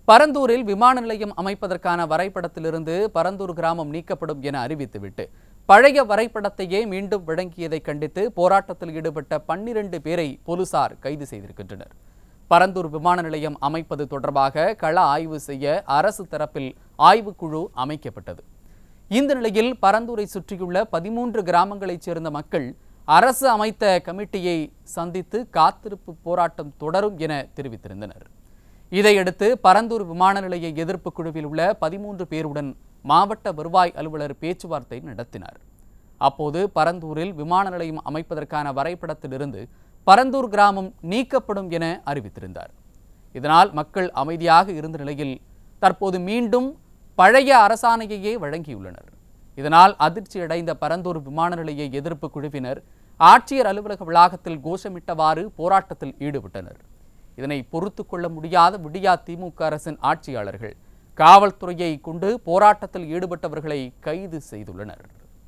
பரந்தூரில் விமான நிலையம் அமைப்பதற்கான வரைபடத்திலிருந்து பரந்தூர் கிராமம் நீக்கப்படும் என அறிவித்துவிட்டு பழைய வரைபடத்தையே மீண்டும் வழங்கியதை கண்டித்து போராட்டத்தில் ஈடுபட்ட பன்னிரண்டு பேரை போலீசார் கைது செய்திருக்கின்றனர் பரந்தூர் விமான நிலையம் அமைப்பது தொடர்பாக கள ஆய்வு செய்ய அரசு தரப்பில் ஆய்வுக்குழு அமைக்கப்பட்டது இந்த நிலையில் பரந்தூரை சுற்றியுள்ள பதிமூன்று கிராமங்களைச் சேர்ந்த மக்கள் அரசு அமைத்த கமிட்டியை சந்தித்து காத்திருப்பு போராட்டம் தொடரும் என தெரிவித்திருந்தனர் இதையடுத்து பரந்தூர் விமான நிலைய எதிர்ப்பு குழுவில் உள்ள பதிமூன்று பேருடன் மாவட்ட வருவாய் அலுவலர் பேச்சுவார்த்தை நடத்தினார் அப்போது பரந்தூரில் விமான நிலையம் அமைப்பதற்கான வரைபடத்திலிருந்து பரந்தூர் கிராமம் நீக்கப்படும் என அறிவித்திருந்தார் இதனால் மக்கள் அமைதியாக இருந்த நிலையில் தற்போது மீண்டும் பழைய அரசாணையையே வழங்கியுள்ளனர் இதனால் அதிர்ச்சியடைந்த பரந்தூர் விமான நிலைய எதிர்ப்பு குழுவினர் ஆட்சியர் அலுவலக வளாகத்தில் கோஷமிட்டவாறு போராட்டத்தில் ஈடுபட்டனர் இதனை பொறுத்து கொள்ள முடியாத விடியா திமுக அரசின் ஆட்சியாளர்கள் காவல்துறையை கொண்டு போராட்டத்தில் ஈடுபட்டவர்களை கைது செய்துள்ளனர்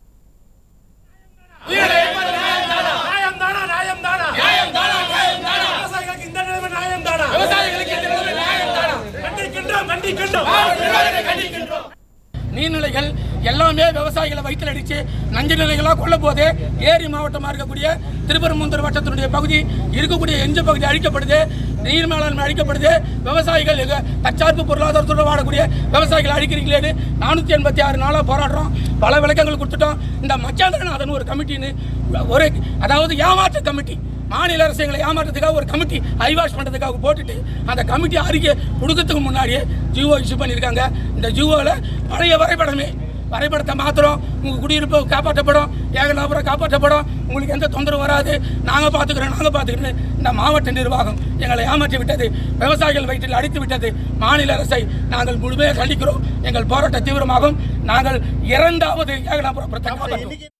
நியாயம் தானா நியாயம் தானா நியாயம் தானா நியாயம் தானா விவசாயிகளுக்கு இந்த நிலைமை நியாயம் தானா விவசாயிகளுக்கு இந்த நிலைமை நியாயம் தானா கண்டிக்கின்றோம் கண்டிக்கின்றோம் கண்டிக்கின்றோம் நீர்நிலைகள் எல்லாமே விவசாயிகளை வயிற்றில் அடிச்சு நஞ்சு நிலைகளாக கொள்ள போது ஏரி மாவட்டமாக இருக்கக்கூடிய திருப்பரங்குன்றம் வட்டத்தினுடைய பகுதி இருக்கக்கூடிய எஞ்ச பகுதி அழிக்கப்படுது நீர் மேலாண்மை அழிக்கப்படுது விவசாயிகள் இங்க தற்சார்பு பொருளாதாரத்தோடு வாழக்கூடிய விவசாயிகள் அழிக்கிறீங்களேன்னு நானூற்றி எண்பத்தி ஆறு நாளாக போராடுறோம் பல விளக்கங்கள் கொடுத்துட்டோம் இந்த மச்சாந்திரநாதன் ஒரு கமிட்டின்னு ஒரு அதாவது ஏமாற்று கமிட்டி மாநில அரசு எங்களை ஏமாற்றத்துக்காக ஒரு கமிட்டி ஐவாஷ் பண்ணுறதுக்காக போட்டுட்டு அந்த கமிட்டி அறிக்கை கொடுக்கறதுக்கு முன்னாடியே ஜிஓ இஷ்யூ பண்ணியிருக்காங்க இந்த ஜிஓவில் பழைய வரைபடமே வரைபடத்தை மாத்திரம் உங்கள் குடியிருப்பு காப்பாற்றப்படும் ஏகலாபுரம் காப்பாற்றப்படும் உங்களுக்கு எந்த தொந்தரவு வராது நாங்கள் பார்த்துக்கிறோம் நாங்கள் பார்த்துக்கிறோம் இந்த மாவட்ட நிர்வாகம் எங்களை ஏமாற்றி விட்டது விவசாயிகள் வயிற்றில் அடித்து விட்டது மாநில அரசை நாங்கள் முழுமையாக கண்டிக்கிறோம் எங்கள் போராட்ட தீவிரமாகும் நாங்கள் இரண்டாவது ஏகலாபுரம் பிரச்சனை